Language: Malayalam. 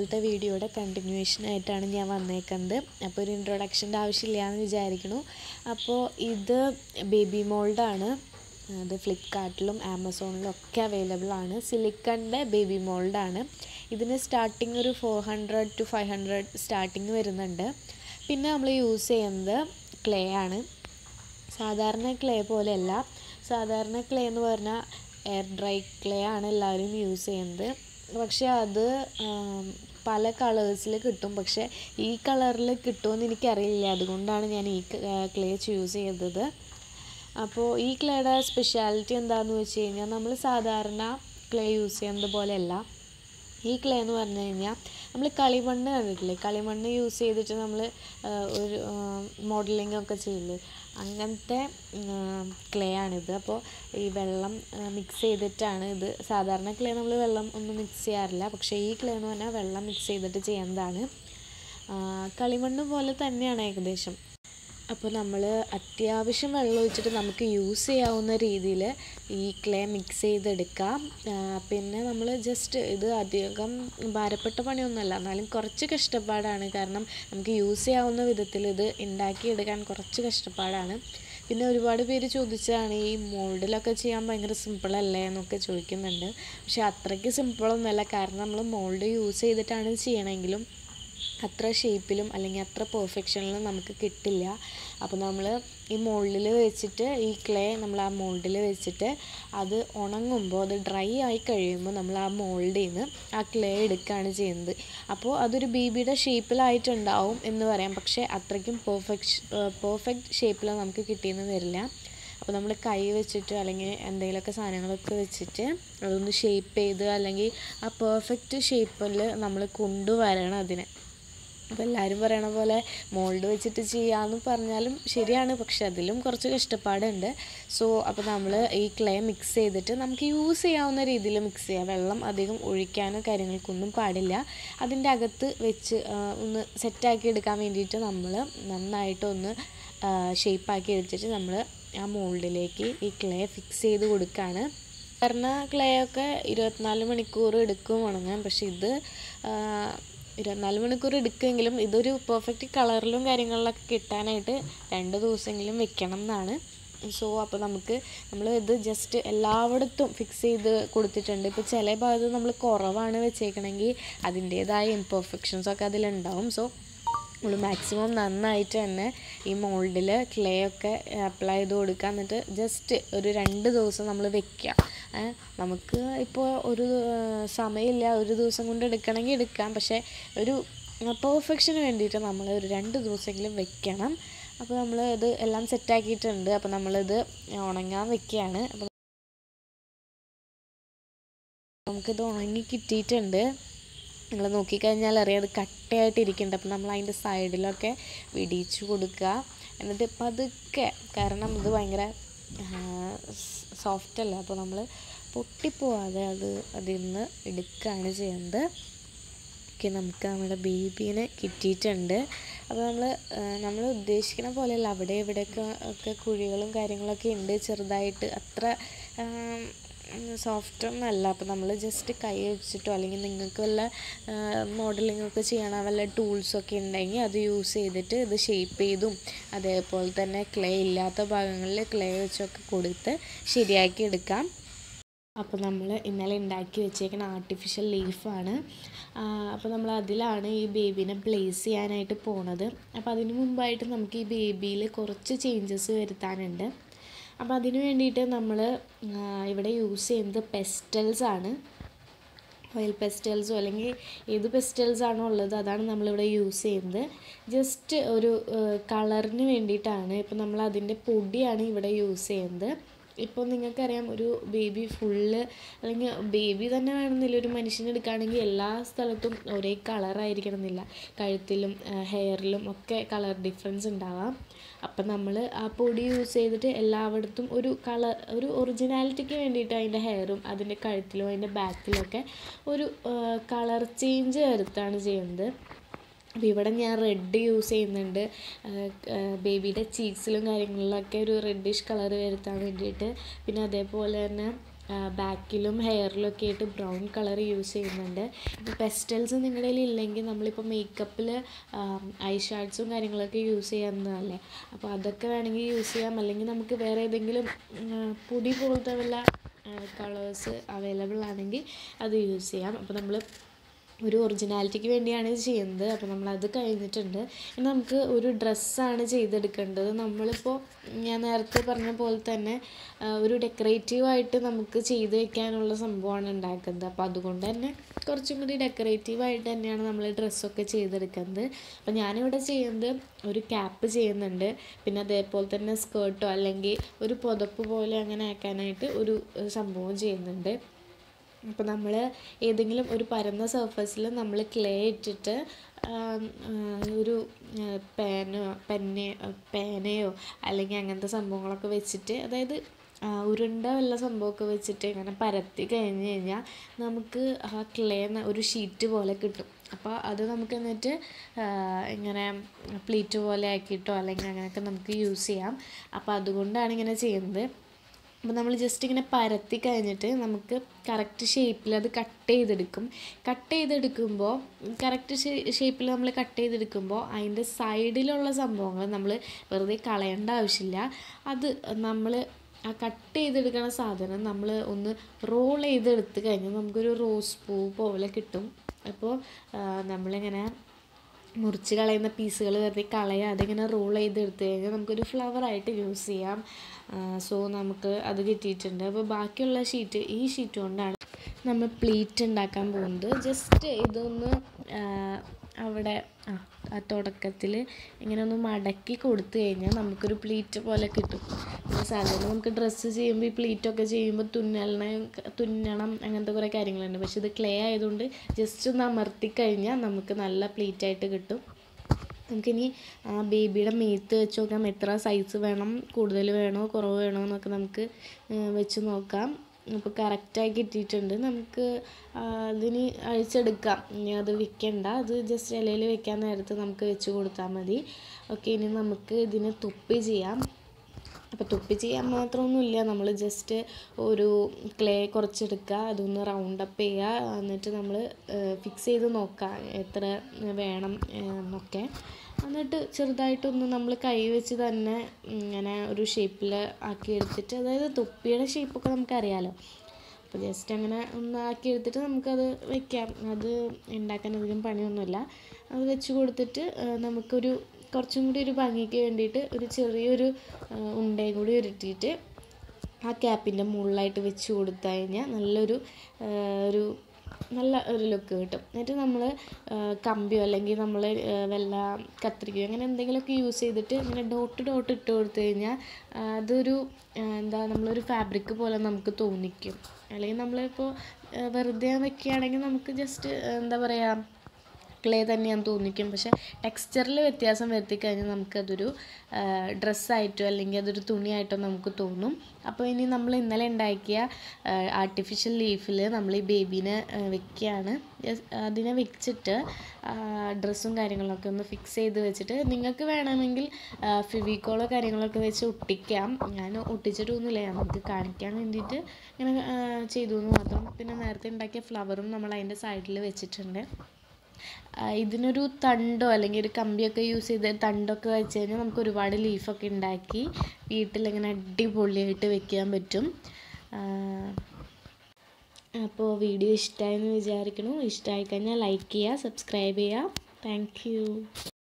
ഇന്നലത്തെ വീഡിയോയുടെ കണ്ടിന്യൂവേഷൻ ആയിട്ടാണ് ഞാൻ വന്നേക്കുന്നത് അപ്പോൾ ഒരു ഇൻട്രൊഡക്ഷൻ്റെ ആവശ്യമില്ല എന്ന് വിചാരിക്കുന്നു അപ്പോൾ ഇത് ബേബി മോൾഡാണ് അത് ഫ്ലിപ്കാർട്ടിലും ആമസോണിലും ഒക്കെ അവൈലബിൾ ആണ് സിലിക്കണിൻ്റെ ബേബി മോൾഡാണ് ഇതിന് സ്റ്റാർട്ടിങ് ഒരു four hundred to five hundred starting വരുന്നുണ്ട് പിന്നെ നമ്മൾ യൂസ് ചെയ്യുന്നത് ക്ലേ ആണ് സാധാരണ ക്ലേ പോലെയല്ല സാധാരണ ക്ലേ എന്ന് പറഞ്ഞാൽ എയർ ഡ്രൈ ക്ലേ ആണ് എല്ലാവരും യൂസ് ചെയ്യുന്നത് പക്ഷേ അത് പല കളേഴ്സിൽ കിട്ടും പക്ഷേ ഈ കളറിൽ കിട്ടുമെന്ന് എനിക്കറിയില്ല അതുകൊണ്ടാണ് ഞാൻ ഈ ക്ലേ ചൂസ് ചെയ്തത് അപ്പോൾ ഈ ക്ലേയുടെ സ്പെഷ്യാലിറ്റി എന്താണെന്ന് വെച്ച് കഴിഞ്ഞാൽ നമ്മൾ സാധാരണ ക്ലേ യൂസ് ചെയ്യുന്നത് പോലെയല്ല ഈ ക്ലേ എന്ന് പറഞ്ഞു കഴിഞ്ഞാൽ നമ്മൾ കളിമണ്ണ് കണ്ടിട്ടില്ലേ കളിമണ്ണ് യൂസ് ചെയ്തിട്ട് നമ്മൾ ഒരു മോഡലിംഗ് ഒക്കെ ചെയ്യില്ലേ അങ്ങനത്തെ ക്ലേ ആണിത് അപ്പോൾ ഈ വെള്ളം മിക്സ് ചെയ്തിട്ടാണ് ഇത് സാധാരണ ക്ലേ നമ്മൾ വെള്ളം ഒന്നും മിക്സ് ചെയ്യാറില്ല പക്ഷേ ഈ ക്ലേ എന്ന് പറഞ്ഞാൽ വെള്ളം മിക്സ് ചെയ്തിട്ട് ചെയ്യുന്നതാണ് കളിമണ്ണ് പോലെ തന്നെയാണ് ഏകദേശം അപ്പോൾ നമ്മൾ അത്യാവശ്യം വെള്ളം ഒഴിച്ചിട്ട് നമുക്ക് യൂസ് ചെയ്യാവുന്ന രീതിയിൽ ഈ ക്ലേ മിക്സ് ചെയ്തെടുക്കാം പിന്നെ നമ്മൾ ജസ്റ്റ് ഇത് അധികം ഭാരപ്പെട്ട പണിയൊന്നുമല്ല എന്നാലും കുറച്ച് കഷ്ടപ്പാടാണ് കാരണം നമുക്ക് യൂസ് ചെയ്യാവുന്ന വിധത്തിൽ ഇത് ഉണ്ടാക്കിയെടുക്കാൻ കുറച്ച് കഷ്ടപ്പാടാണ് പിന്നെ ഒരുപാട് പേര് ചോദിച്ചതാണ് ഈ മോൾഡിലൊക്കെ ചെയ്യാൻ ഭയങ്കര സിമ്പിളല്ലേ എന്നൊക്കെ ചോദിക്കുന്നുണ്ട് പക്ഷെ അത്രയ്ക്ക് സിമ്പിളൊന്നുമല്ല കാരണം നമ്മൾ മോൾഡ് യൂസ് ചെയ്തിട്ടാണ് ചെയ്യണമെങ്കിലും അത്ര ഷേപ്പിലും അല്ലെങ്കിൽ അത്ര പെർഫെക്ഷനിലും നമുക്ക് കിട്ടില്ല അപ്പോൾ നമ്മൾ ഈ മോൾഡിൽ വെച്ചിട്ട് ഈ ക്ലേ നമ്മൾ ആ മോൾഡിൽ വെച്ചിട്ട് അത് ഉണങ്ങുമ്പോൾ അത് ഡ്രൈ ആയി കഴിയുമ്പോൾ നമ്മൾ ആ മോൾഡിൽ നിന്ന് ആ ക്ലേ എടുക്കുകയാണ് ചെയ്യുന്നത് അപ്പോൾ അതൊരു ബേബിയുടെ ഷേപ്പിലായിട്ടുണ്ടാവും എന്ന് പറയാം പക്ഷേ അത്രയ്ക്കും പെർഫെക്റ്റ് പെർഫെക്റ്റ് ഷേപ്പിൽ നമുക്ക് കിട്ടിയെന്ന് വരില്ല അപ്പോൾ നമ്മൾ കൈ വെച്ചിട്ട് അല്ലെങ്കിൽ എന്തെങ്കിലുമൊക്കെ സാധനങ്ങളൊക്കെ വെച്ചിട്ട് അതൊന്ന് ഷേപ്പ് ചെയ്ത് അല്ലെങ്കിൽ ആ പെർഫെക്റ്റ് ഷേപ്പിൽ നമ്മൾ കൊണ്ടുവരണം അതിനെ അപ്പോൾ എല്ലാവരും പറയണ പോലെ മോൾഡ് വെച്ചിട്ട് ചെയ്യാമെന്ന് പറഞ്ഞാലും ശരിയാണ് പക്ഷെ അതിലും കുറച്ച് കഷ്ടപ്പാടുണ്ട് സോ അപ്പോൾ നമ്മൾ ഈ ക്ലേ മിക്സ് ചെയ്തിട്ട് നമുക്ക് യൂസ് ചെയ്യാവുന്ന രീതിയിൽ മിക്സ് ചെയ്യാം വെള്ളം അധികം ഒഴിക്കാനോ കാര്യങ്ങൾക്കൊന്നും പാടില്ല അതിൻ്റെ അകത്ത് വെച്ച് ഒന്ന് സെറ്റാക്കി എടുക്കാൻ വേണ്ടിയിട്ട് നമ്മൾ നന്നായിട്ടൊന്ന് ഷേപ്പാക്കി എടുത്തിട്ട് നമ്മൾ ആ മോൾഡിലേക്ക് ഈ ക്ലേ ഫിക്സ് ചെയ്ത് കൊടുക്കുകയാണ് സാധാരണ ക്ലേ ഒക്കെ ഇരുപത്തിനാല് മണിക്കൂർ എടുക്കും ഉണങ്ങാൻ പക്ഷെ ഇത് ഇരുപത്തിനാല് മണിക്കൂർ എടുക്കുമെങ്കിലും ഇതൊരു പെർഫെക്റ്റ് കളറിലും കാര്യങ്ങളിലൊക്കെ കിട്ടാനായിട്ട് രണ്ട് ദിവസമെങ്കിലും വെക്കണം എന്നാണ് സോ അപ്പോൾ നമുക്ക് നമ്മൾ ഇത് ജസ്റ്റ് എല്ലായിടത്തും ഫിക്സ് ചെയ്ത് കൊടുത്തിട്ടുണ്ട് ഇപ്പോൾ ചില ഭാഗത്ത് നമ്മൾ കുറവാണ് വെച്ചേക്കണമെങ്കിൽ അതിൻ്റേതായ ഇംപെർഫെക്ഷൻസ് ഒക്കെ അതിലുണ്ടാവും സോ നമ്മൾ മാക്സിമം നന്നായിട്ട് തന്നെ ഈ മോൾഡിൽ ക്ലേ ഒക്കെ അപ്ലൈ ചെയ്ത് കൊടുക്കുക എന്നിട്ട് ജസ്റ്റ് ഒരു രണ്ട് ദിവസം നമ്മൾ വെക്കുക നമുക്ക് ഇപ്പോൾ ഒരു സമയമില്ല ഒരു ദിവസം കൊണ്ട് എടുക്കണമെങ്കിൽ എടുക്കാം പക്ഷേ ഒരു പെർഫെക്ഷന് വേണ്ടിയിട്ട് നമ്മൾ ഒരു രണ്ട് ദിവസമെങ്കിലും വെക്കണം അപ്പോൾ നമ്മൾ ഇത് എല്ലാം സെറ്റാക്കിയിട്ടുണ്ട് അപ്പോൾ നമ്മളിത് ഉണങ്ങാൻ വെക്കുകയാണ് അപ്പോൾ നമുക്കിത് ഉണങ്ങി കിട്ടിയിട്ടുണ്ട് നിങ്ങൾ നോക്കിക്കഴിഞ്ഞാൽ അറിയാം അത് കട്ടയായിട്ട് ഇരിക്കുന്നുണ്ട് അപ്പം നമ്മൾ അതിൻ്റെ സൈഡിലൊക്കെ വിടിയിച്ച് കൊടുക്കുക എന്നിട്ട് പതുക്കെ കാരണം ഇത് ഭയങ്കര സോഫ്റ്റ് അല്ല അപ്പോൾ നമ്മൾ പൊട്ടിപ്പോവാതെ അത് അതിൽ നിന്ന് എടുക്കുകയാണ് ചെയ്യുന്നത് ഓക്കെ നമുക്ക് നമ്മുടെ ബേബീനെ കിട്ടിയിട്ടുണ്ട് അപ്പോൾ നമ്മൾ നമ്മൾ ഉദ്ദേശിക്കുന്ന പോലെയല്ല അവിടെ ഇവിടെയൊക്കെ ഒക്കെ കുഴികളും കാര്യങ്ങളൊക്കെ ഉണ്ട് ചെറുതായിട്ട് അത്ര സോഫ്റ്റ് ഒന്നല്ല അപ്പോൾ നമ്മൾ ജസ്റ്റ് കൈ വെച്ചിട്ടോ അല്ലെങ്കിൽ നിങ്ങൾക്ക് വല്ല മോഡലിംഗ് ഒക്കെ ചെയ്യണ വല്ല ടൂൾസൊക്കെ ഉണ്ടെങ്കിൽ അത് യൂസ് ചെയ്തിട്ട് ഇത് ഷേപ്പ് ചെയ്തും അതേപോലെ തന്നെ ക്ലേ ഇല്ലാത്ത ഭാഗങ്ങളിൽ ക്ലേ വെച്ചൊക്കെ കൊടുത്ത് ശരിയാക്കി എടുക്കാം അപ്പോൾ നമ്മൾ ഇന്നലെ ഉണ്ടാക്കി വെച്ചേക്കുന്ന ആർട്ടിഫിഷ്യൽ ലീഫാണ് അപ്പോൾ നമ്മൾ അതിലാണ് ഈ ബേബീനെ പ്ലേസ് ചെയ്യാനായിട്ട് പോണത് അപ്പോൾ അതിന് മുമ്പായിട്ട് നമുക്ക് ഈ ബേബിയിൽ കുറച്ച് ചേഞ്ചസ് വരുത്താനുണ്ട് അപ്പോൾ അതിന് വേണ്ടിയിട്ട് നമ്മൾ ഇവിടെ യൂസ് ചെയ്യുന്നത് പെസ്റ്റൽസ് ആണ് ഓയിൽ പെസ്റ്റൽസോ അല്ലെങ്കിൽ ഏത് പെസ്റ്റൽസ് ആണോ ഉള്ളത് അതാണ് നമ്മളിവിടെ യൂസ് ചെയ്യുന്നത് ജസ്റ്റ് ഒരു കളറിന് വേണ്ടിയിട്ടാണ് ഇപ്പോൾ നമ്മൾ അതിൻ്റെ പൊടിയാണ് ഇവിടെ യൂസ് ചെയ്യുന്നത് ഇപ്പോൾ നിങ്ങൾക്കറിയാം ഒരു ബേബി ഫുള്ള് അല്ലെങ്കിൽ ബേബി തന്നെ വേണമെന്നില്ല ഒരു മനുഷ്യനെ എടുക്കുകയാണെങ്കിൽ എല്ലാ സ്ഥലത്തും ഒരേ കളറായിരിക്കണം എന്നില്ല കഴുത്തിലും ഹെയറിലും ഒക്കെ കളർ ഡിഫറൻസ് ഉണ്ടാവാം അപ്പം നമ്മൾ ആ പൊടി യൂസ് ചെയ്തിട്ട് എല്ലായിടത്തും ഒരു കളർ ഒരു ഒറിജിനാലിറ്റിക്ക് വേണ്ടിയിട്ട് അതിൻ്റെ ഹെയറും അതിൻ്റെ കഴുത്തിലും അതിൻ്റെ ബാക്കിലൊക്കെ ഒരു കളർ ചേഞ്ച് വരുത്താണ് ചെയ്യുന്നത് അപ്പോൾ ഇവിടെ ഞാൻ റെഡ് യൂസ് ചെയ്യുന്നുണ്ട് ബേബിയുടെ ചീക്സിലും കാര്യങ്ങളിലൊക്കെ ഒരു റെഡിഷ് കളർ വരുത്താൻ വേണ്ടിയിട്ട് പിന്നെ അതേപോലെ തന്നെ ബാക്കിലും ഹെയറിലും ഒക്കെ ആയിട്ട് ബ്രൗൺ കളർ യൂസ് ചെയ്യുന്നുണ്ട് ഇപ്പോൾ പെസ്റ്റൽസ് നിങ്ങളുടെ കയ്യിൽ ഇല്ലെങ്കിൽ നമ്മളിപ്പോൾ മേക്കപ്പിൽ ഐ ഷാഡ്സും കാര്യങ്ങളൊക്കെ യൂസ് ചെയ്യാവുന്നതല്ലേ അപ്പോൾ അതൊക്കെ വേണമെങ്കിൽ യൂസ് ചെയ്യാം അല്ലെങ്കിൽ നമുക്ക് വേറെ ഏതെങ്കിലും ഉം, പൊടി പോലത്തെ വല്ല കളേഴ്സ് അവൈലബിൾ ആണെങ്കിൽ അത് യൂസ് ചെയ്യാം അപ്പോൾ നമ്മൾ ഒരു ഒറിജിനാലിറ്റിക്ക് വേണ്ടിയാണ് ഇത് ചെയ്യുന്നത് അപ്പോൾ നമ്മളത് കഴിഞ്ഞിട്ടുണ്ട് ഇനി നമുക്ക് ഒരു ഡ്രസ്സാണ് ചെയ്തെടുക്കേണ്ടത് നമ്മളിപ്പോൾ ഞാൻ നേരത്തെ പറഞ്ഞ പോലെ തന്നെ ആ, ഒരു ഡെക്കറേറ്റീവായിട്ട് നമുക്ക് ചെയ്ത് വെക്കാനുള്ള സംഭവമാണ് ഉണ്ടാക്കുന്നത് അപ്പോൾ അതുകൊണ്ട് തന്നെ കുറച്ചും കൂടി ഡെക്കറേറ്റീവായിട്ട് തന്നെയാണ് നമ്മൾ ഡ്രസ്സൊക്കെ ചെയ്തെടുക്കുന്നത് അപ്പോൾ ഞാനിവിടെ ചെയ്യുന്നത് ഒരു ക്യാപ്പ് ചെയ്യുന്നുണ്ട് പിന്നെ അതേപോലെ തന്നെ സ്കേർട്ടോ അല്ലെങ്കിൽ ഒരു പുതപ്പ് പോലെ അങ്ങനെ ആക്കാനായിട്ട് ഒരു ഏഹ്, സംഭവം ചെയ്യുന്നുണ്ട് അപ്പോൾ നമ്മൾ ഏതെങ്കിലും ഒരു പരന്ന സർഫസിൽ നമ്മൾ ക്ലേ ഇട്ടിട്ട് ആം, ആ, ഒരു പേനോ പെന്നെ പേനയോ അല്ലെങ്കിൽ അങ്ങനത്തെ സംഭവങ്ങളൊക്കെ വെച്ചിട്ട് അതായത് ആ, ഉരുണ്ട വല്ല സംഭവമൊക്കെ വെച്ചിട്ട് ഇങ്ങനെ പരത്തി കഴിഞ്ഞ് കഴിഞ്ഞാൽ നമുക്ക് ആ ക്ലേ ഒരു ഷീറ്റ് പോലെ കിട്ടും അപ്പോൾ അത് നമുക്ക് എന്നിട്ട് ആ, ഇങ്ങനെ പ്ലീറ്റ് പോലെ ആക്കിയിട്ടോ അല്ലെങ്കിൽ അങ്ങനെയൊക്കെ നമുക്ക് യൂസ് ചെയ്യാം അപ്പോൾ അതുകൊണ്ടാണ് ഇങ്ങനെ ചെയ്യുന്നത് അപ്പോൾ നമ്മൾ ജസ്റ്റ് ഇങ്ങനെ പരത്തി കഴിഞ്ഞിട്ട് നമുക്ക് കറക്റ്റ് ഷേപ്പിൽ അത് കട്ട് ചെയ്തെടുക്കും കട്ട് ചെയ്തെടുക്കുമ്പോൾ കറക്റ്റ് ഷേപ്പിൽ നമ്മൾ കട്ട് ചെയ്തെടുക്കുമ്പോൾ അതിൻ്റെ സൈഡിലുള്ള സംഭവങ്ങൾ നമ്മൾ വെറുതെ കളയേണ്ട ആവശ്യമില്ല അത് നമ്മൾ ആ കട്ട് ചെയ്തെടുക്കുന്ന സാധനം നമ്മൾ ഒന്ന് റോൾ ചെയ്തെടുത്ത് കഴിഞ്ഞാൽ നമുക്കൊരു റോസ് പൂ പോലെ കിട്ടും അപ്പോൾ ആ, നമ്മളിങ്ങനെ മുറിച്ച് കളയുന്ന പീസുകൾ വെറുതെ കളയാതെ ഇങ്ങനെ റോൾ ചെയ്ത് എടുത്തു കഴിഞ്ഞാൽ നമുക്കൊരു ഫ്ലവറായിട്ട് യൂസ് ചെയ്യാം സോ നമുക്ക് അത് കിട്ടിയിട്ടുണ്ട് അപ്പോൾ ബാക്കിയുള്ള ഷീറ്റ് ഈ ഷീറ്റ് കൊണ്ടാണ് നമ്മൾ പ്ലീറ്റ് ഉണ്ടാക്കാൻ പോകുന്നത് ജസ്റ്റ് ഇതൊന്ന് ആ, അവിടെ ആ ആ തുടക്കത്തിൽ ഇങ്ങനെ ഒന്ന് മടക്കി കൊടുത്തു കഴിഞ്ഞാൽ നമുക്കൊരു പ്ലീറ്റ് പോലെ കിട്ടും പിന്നെ സാധാരണ നമുക്ക് ഡ്രസ്സ് ചെയ്യുമ്പോൾ ഈ പ്ലീറ്റൊക്കെ ചെയ്യുമ്പോൾ തുന്നലിന് തുന്നണം അങ്ങനത്തെ കുറേ കാര്യങ്ങളുണ്ട് പക്ഷെ ഇത് ക്ലേ ആയതുകൊണ്ട് ജസ്റ്റ് ഒന്ന് അമർത്തി കഴിഞ്ഞാൽ നമുക്ക് നല്ല പ്ലീറ്റായിട്ട് കിട്ടും നമുക്കിനി ആ ബേബിയുടെ മേത്ത് വെച്ച് നോക്കാം എത്ര സൈസ് വേണം കൂടുതൽ വേണോ കുറവ് വേണോ എന്നൊക്കെ നമുക്ക് ഏഹ് വെച്ച് നോക്കാം അപ്പോൾ കറക്റ്റായി കിട്ടിയിട്ടുണ്ട് നമുക്ക് ആ, അതിന് അഴിച്ചെടുക്കാം ഇനി അത് വെക്കണ്ട അത് ജസ്റ്റ് ഇലയിൽ വെക്കാൻ നേരത്ത് നമുക്ക് വെച്ച് കൊടുത്താൽ മതി ഓക്കെ ഇനി നമുക്ക് ഇതിന് തുപ്പി ചെയ്യാം അപ്പോൾ തുപ്പി ചെയ്യാൻ മാത്രമൊന്നുമില്ല നമ്മൾ ജസ്റ്റ് ഒരു ക്ലേ കുറച്ചെടുക്കുക അതൊന്ന് റൗണ്ട് അപ്പ് ചെയ്യുക എന്നിട്ട് നമ്മൾ ഫിക്സ് ചെയ്ത് നോക്കുക എത്ര വേണം ഏഹ് എന്നൊക്കെ എന്നിട്ട് ചെറുതായിട്ടൊന്ന് നമ്മൾ കൈ വെച്ച് തന്നെ ഇങ്ങനെ ഒരു ഷേപ്പിൽ ആക്കി എടുത്തിട്ട് അതായത് തൊപ്പിയുടെ ഷേപ്പൊക്കെ നമുക്കറിയാലോ അപ്പോൾ ജസ്റ്റ് അങ്ങനെ ഒന്ന് ആക്കി എടുത്തിട്ട് നമുക്കത് വെക്കാം അത് ഉണ്ടാക്കാൻ അധികം പണിയൊന്നുമില്ല അത് വെച്ച് കൊടുത്തിട്ട് ആ, നമുക്കൊരു കുറച്ചും കൂടി ഒരു ഭംഗിക്ക് വേണ്ടിയിട്ട് ഒരു ചെറിയൊരു ആ, ഉണ്ടയും കൂടി ഉരുട്ടിയിട്ട് ആ ക്യാപ്പിൻ്റെ മുകളിലായിട്ട് വെച്ച് കൊടുത്തു കഴിഞ്ഞാൽ നല്ലൊരു ആ, ഒരു നല്ല ഒരു ലുക്ക് കിട്ടും എന്നിട്ട് നമ്മൾ കമ്പിയോ അല്ലെങ്കിൽ നമ്മൾ വല്ല കത്രികയോ അങ്ങനെ എന്തെങ്കിലുമൊക്കെ യൂസ് ചെയ്തിട്ട് ഇങ്ങനെ ഡോട്ട് ഡോട്ട് ഇട്ട് കൊടുത്തു കഴിഞ്ഞാൽ ആ, അതൊരു ആ, എന്താ നമ്മളൊരു ഫാബ്രിക് പോലെ നമുക്ക് തോന്നിക്കും അല്ലെങ്കിൽ നമ്മളിപ്പോൾ ആ, വെറുതെ വെക്കുകയാണെങ്കിൽ നമുക്ക് ജസ്റ്റ് എന്താ പറയുക ക്ലേ തന്നെയാന്ന് തോന്നിക്കും പക്ഷേ ടെക്സ്ചറിൽ വ്യത്യാസം വരുത്തി കഴിഞ്ഞാൽ നമുക്കതൊരു ഡ്രസ്സായിട്ടോ അല്ലെങ്കിൽ അതൊരു തുണിയായിട്ടോ നമുക്ക് തോന്നും അപ്പോൾ ഇനി നമ്മൾ ഇന്നലെ ഉണ്ടാക്കിയ ആർട്ടിഫിഷ്യൽ ലീഫിൽ നമ്മൾ ഈ ബേബീനെ വെക്കുകയാണ് Just അതിനെ വെച്ചിട്ട് ഡ്രസ്സും കാര്യങ്ങളൊക്കെ ഒന്ന് ഫിക്സ് ചെയ്ത് വെച്ചിട്ട് നിങ്ങൾക്ക് വേണമെങ്കിൽ ഫിവിക്കോളോ കാര്യങ്ങളൊക്കെ വെച്ച് ഒട്ടിക്കാം ഞാൻ ഒട്ടിച്ചിട്ടൊന്നുമില്ല ഞാൻ നമുക്ക് കാണിക്കാൻ വേണ്ടിയിട്ട് ഇങ്ങനെ ആ, ചെയ്തു എന്ന് മാത്രം പിന്നെ നേരത്തെ ഉണ്ടാക്കിയ ഫ്ലവറും നമ്മൾ അതിൻ്റെ സൈഡിൽ വെച്ചിട്ടുണ്ട് ആ, ഇതിനൊരു തണ്ടോ അല്ലെങ്കിൽ ഒരു കമ്പിയൊക്കെ യൂസ് ചെയ്ത് തണ്ടൊക്കെ വെച്ച് കഴിഞ്ഞാൽ നമുക്ക് ഒരുപാട് ലീഫൊക്കെ ഉണ്ടാക്കി വീട്ടിലിങ്ങനെ അടിപൊളിയായിട്ട് വെക്കാൻ പറ്റും ആ, അപ്പോൾ വീഡിയോ ഇഷ്ടമായെന്ന് വിചാരിക്കണു ഇഷ്ടമായി കഴിഞ്ഞാൽ ലൈക്ക് ചെയ്യുക സബ്സ്ക്രൈബ് ചെയ്യുക താങ്ക് യു